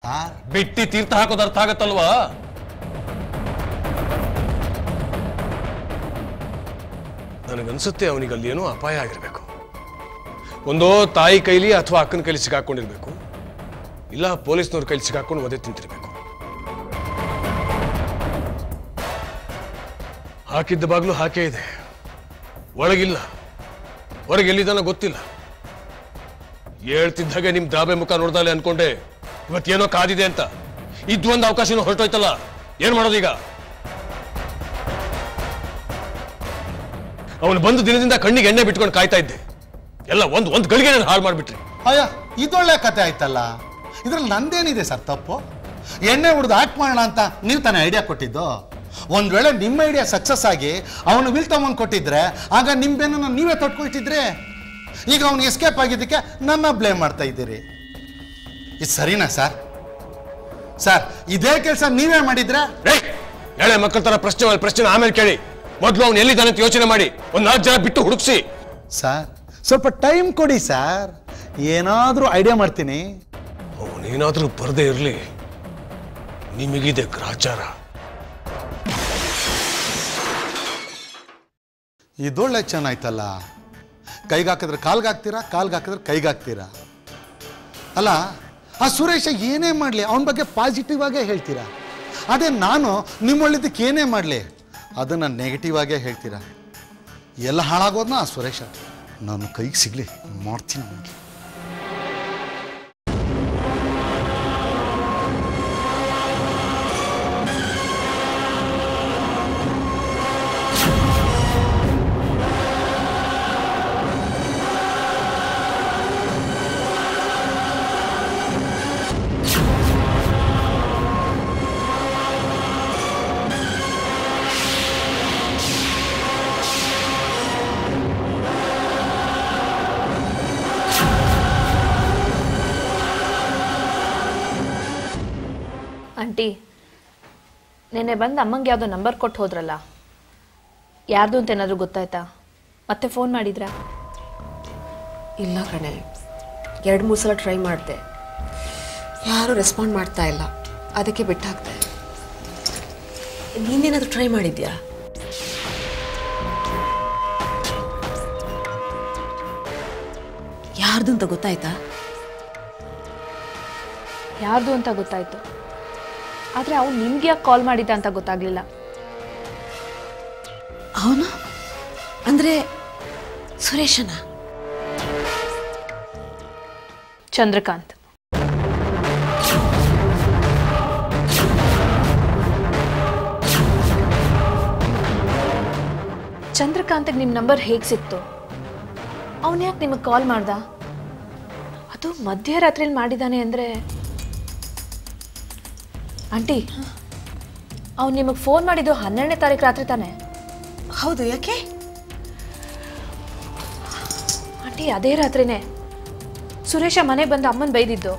sir ಬಿಟ್ಟಿ ತೀರ್ಥ ಹಾಕೋದು ಅರ್ಥ ಆಗತ್ತಲ್ವಾ ನನಗನ್ಸುತ್ತೆ ಅವನಿಗೆ ಅಲ್ಲಿ ಏನೋ ಅಪಾಯ ಆಗಿರ್ಬೇಕು ಒಂದೋ ತಾಯಿ ಕೈಲಿ ಅಥವಾ ಅಕ್ಕನ ಕೈಲಿ ಸಿಗಾಕೊಂಡಿರ್ಬೇಕು ಇಲ್ಲ ಪೊಲೀಸ್ನವ್ರ ಕೈಲಿ ಸಿಗಾಕೊಂಡು ಒದೆ ತಿಂತಿರ್ಬೇಕು ಹಾಕಿದ್ದ ಬಾಗ್ಲು ಹಾಕೇ ಇದೆ ಒಳಗಿಲ್ಲ ಹೊರಗೆ ಎಲ್ಲಿದ್ದಾನೋ ಗೊತ್ತಿಲ್ಲ ಹೇಳ್ತಿದ್ದಾಗೆ ನಿಮ್ ದ್ರಾಬೆ ಮುಖ ನೋಡ್ದಾಲೆ ಅನ್ಕೊಂಡೆ ಇವತ್ತೇನೋ ಕಾದಿದೆ ಅಂತ ಇದ್ದು ಒಂದು ಅವಕಾಶನೂ ಹೊರಟೋಯ್ತಲ್ಲ ಏನ್ ಮಾಡೋದೀಗ ಅವನು ಬಂದ ದಿನದಿಂದ ಕಣ್ಣಿಗೆ ಎಣ್ಣೆ ಬಿಟ್ಕೊಂಡು ಕಾಯ್ತಾ ಇದ್ದೆ ಎಲ್ಲ ಒಂದು ಒಂದು ಗಳಿಗೆ ನಾನು ಹಾಳು ಮಾಡ್ಬಿಟ್ರಿ ಅಯ್ಯ ಇದೊಳ್ಳೆ ಕತೆ ಆಯ್ತಲ್ಲ ಇದ್ರಲ್ಲಿ ನಂದೇನಿದೆ ಸರ್ ತಪ್ಪು ಎಣ್ಣೆ ಹುಡ್ದು ಆಕ್ಟ್ ಮಾಡೋಣ ಅಂತ ನೀವು ತಾನೇ ಐಡಿಯಾ ಕೊಟ್ಟಿದ್ದು ಒಂದ್ ವೇಳೆ ನಿಮ್ಮ ಐಡಿಯಾ ಸಕ್ಸಸ್ ಆಗಿ ಅವನು ವಿಲ್ ತಗೊಂಡ್ ಕೊಟ್ಟಿದ್ರೆ ಆಗ ನಿಮ್ಮ ಬೆನ್ನನ್ನು ನೀವೇ ತೊಟ್ಕೊಳ್ತಿದ್ರೆ ಈಗ ಅವ್ನು ಎಸ್ಕೇಪ್ ಆಗಿದ್ದಕ್ಕೆ ನನ್ನ ಬ್ಲೇಮ್ ಮಾಡ್ತಾ ಇದ್ದೀರಿ ಇದು ಸರಿನಾ ಸರ್ ಸರ್ ಇದೇ ಕೆಲಸ ನೀವೇ ಮಾಡಿದ್ರೆ ರೇ ಎಳೆ ಮಕ್ಕಳ ತರ ಪ್ರಶ್ನೆ ಮೇಲೆ ಪ್ರಶ್ನೆ ಆಮೇಲೆ ಕೇಳಿ ಮೊದಲು ಅವ್ನು ಎಲ್ಲಿದ್ದಾನೆ ಅಂತ ಯೋಚನೆ ಮಾಡಿ ಒಂದ್ ನಾಲ್ಕು ಜನ ಬಿಟ್ಟು ಹುಡುಕ್ಸಿ ಸರ್ ಸ್ವಲ್ಪ ಟೈಮ್ ಕೊಡಿ ಸರ್ ಏನಾದರೂ ಐಡಿಯಾ ಮಾಡ್ತೀನಿ ಅವನೇನಾದ್ರೂ ಬರದೇ ಇರಲಿ ನಿಮಗಿದೆ ಗ್ರಾಚಾರ ಇದೊಳ್ಳೆ ಚೆನ್ನಾಯ್ತಲ್ಲ ಕೈಗೆ ಹಾಕಿದ್ರೆ ಕಾಲ್ಗೆ ಹಾಕ್ತೀರಾ ಕಾಲ್ಗೆ ಹಾಕಿದ್ರೆ ಕೈಗೆ ಹಾಕ್ತೀರಾ ಅಲ್ಲ ಆ ಸುರೇಶ ಏನೇ ಮಾಡಲಿ ಅವನ ಬಗ್ಗೆ ಪಾಸಿಟಿವ್ ಆಗೇ ಹೇಳ್ತೀರಾ ಅದೇ ನಾನು ನಿಮ್ಮೊಳ್ಳಿದ್ದಕ್ಕೆ ಏನೇ ಮಾಡಲಿ ಅದನ್ನು ನೆಗೆಟಿವ್ ಆಗೇ ಹೇಳ್ತೀರಾ ಎಲ್ಲ ಹಾಳಾಗೋದ್ನ ಆ ಸುರೇಶ ನಾನು ಕೈಗೆ ಸಿಗಲಿ ಮಾಡ್ತೀನಿ ಅವನಿಗೆ ಆಂಟಿ ನೆನ್ನೆ ಬಂದು ಅಮ್ಮಂಗೆ ಯಾವುದೋ ನಂಬರ್ ಕೊಟ್ಟು ಹೋದ್ರಲ್ಲ ಯಾರ್ದು ಅಂತ ಏನಾದರೂ ಗೊತ್ತಾಯ್ತಾ ಮತ್ತೆ ಫೋನ್ ಮಾಡಿದ್ರಾ ಇಲ್ಲ ಕಣೆ ಎರಡು ಮೂರು ಸಲ ಟ್ರೈ ಮಾಡಿದೆ ಯಾರೂ ರೆಸ್ಪಾಂಡ್ ಮಾಡ್ತಾ ಇಲ್ಲ ಅದಕ್ಕೆ ಬಿಟ್ಟು ಹಾಕ್ದೆ ನೀನೇನಾದರೂ ಟ್ರೈ ಮಾಡಿದ್ಯಾ ಯಾರ್ದು ಅಂತ ಗೊತ್ತಾಯ್ತಾ ಯಾರ್ದು ಅಂತ ಗೊತ್ತಾಯ್ತು ಆದರೆ ಅವ್ನು ನಿಮ್ಗೆ ಯಾಕೆ ಕಾಲ್ ಮಾಡಿದ್ದ ಅಂತ ಗೊತ್ತಾಗ್ಲಿಲ್ಲ ಅವನು ಅಂದರೆ ಸುರೇಶನ ಚಂದ್ರಕಾಂತ್ ಚಂದ್ರಕಾಂತ್ಗೆ ನಿಮ್ಮ ನಂಬರ್ ಹೇಗೆ ಸಿಕ್ತು ಅವನು ಯಾಕೆ ನಿಮಗೆ ಕಾಲ್ ಮಾಡ್ದ ಅದು ಮಧ್ಯರಾತ್ರಿಲಿ ಮಾಡಿದ್ದಾನೆ ಅಂದರೆ ಆಂಟಿ ಅವ್ನು ನಿಮಗೆ ಫೋನ್ ಮಾಡಿದ್ದು ಹನ್ನೆರಡನೇ ತಾರೀಕು ರಾತ್ರಿ ತಾನೆ ಹೌದು ಯಾಕೆ ಆಂಟಿ ಅದೇ ರಾತ್ರಿನೇ ಸುರೇಶ ಮನೆಗೆ ಬಂದು ಅಮ್ಮನ ಬೈದಿದ್ದು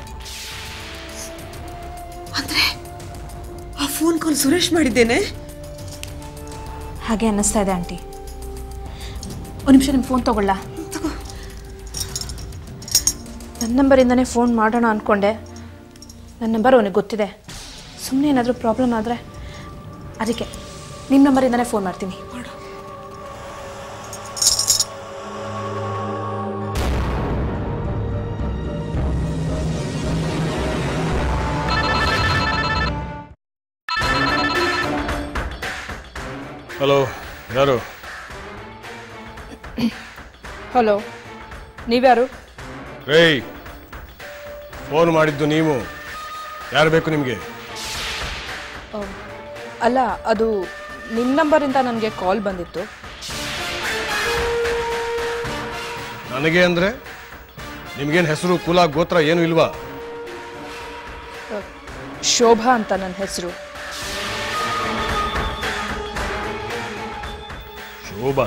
ಅಂದರೆ ಆ ಫೋನ್ ಕಾಲ್ ಸುರೇಶ್ ಮಾಡಿದ್ದೇನೆ ಹಾಗೆ ಅನ್ನಿಸ್ತಾ ಇದೆ ಆಂಟಿ ಒಂದು ನಿಮಿಷ ನಿಮ್ಮ ಫೋನ್ ತಗೊಳ್ಳ ತಗೋ ನನ್ನ ನಂಬರಿಂದನೇ ಫೋನ್ ಮಾಡೋಣ ಅಂದ್ಕೊಂಡೆ ನನ್ನ ನಂಬರ್ ಅವನಿಗೆ ಗೊತ್ತಿದೆ ಸುಮ್ಮನೆ ಏನಾದರೂ ಪ್ರಾಬ್ಲಮ್ ಆದರೆ ಅದಕ್ಕೆ ನಿಮ್ಮ ನಂಬರಿಂದನೇ ಫೋನ್ ಮಾಡ್ತೀನಿ ಮಾಡು ಹಲೋ ಯಾರು ಹಲೋ ನೀವ್ಯಾರು ರೇಯ್ ಫೋನ್ ಮಾಡಿದ್ದು ನೀವು ಯಾರು ಬೇಕು ನಿಮಗೆ ಅಲ್ಲ ಅದು ನಿಮ್ಮ ನಂಬರಿಂದ ನನಗೆ ಕಾಲ್ ಬಂದಿತ್ತು ನನಗೆ ಅಂದ್ರೆ ನಿಮ್ಗೇನು ಹೆಸರು ಕುಲ ಗೋತ್ರ ಏನು ಇಲ್ವಾ ಶೋಭಾ ಅಂತ ನನ್ನ ಹೆಸರು ಶೋಭಾನ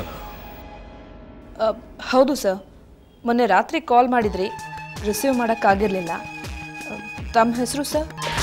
ಹೌದು ಸರ್ ಮೊನ್ನೆ ರಾತ್ರಿ ಕಾಲ್ ಮಾಡಿದ್ರಿ ರಿಸೀವ್ ಮಾಡೋಕ್ಕಾಗಿರಲಿಲ್ಲ ತಮ್ಮ ಹೆಸರು ಸರ್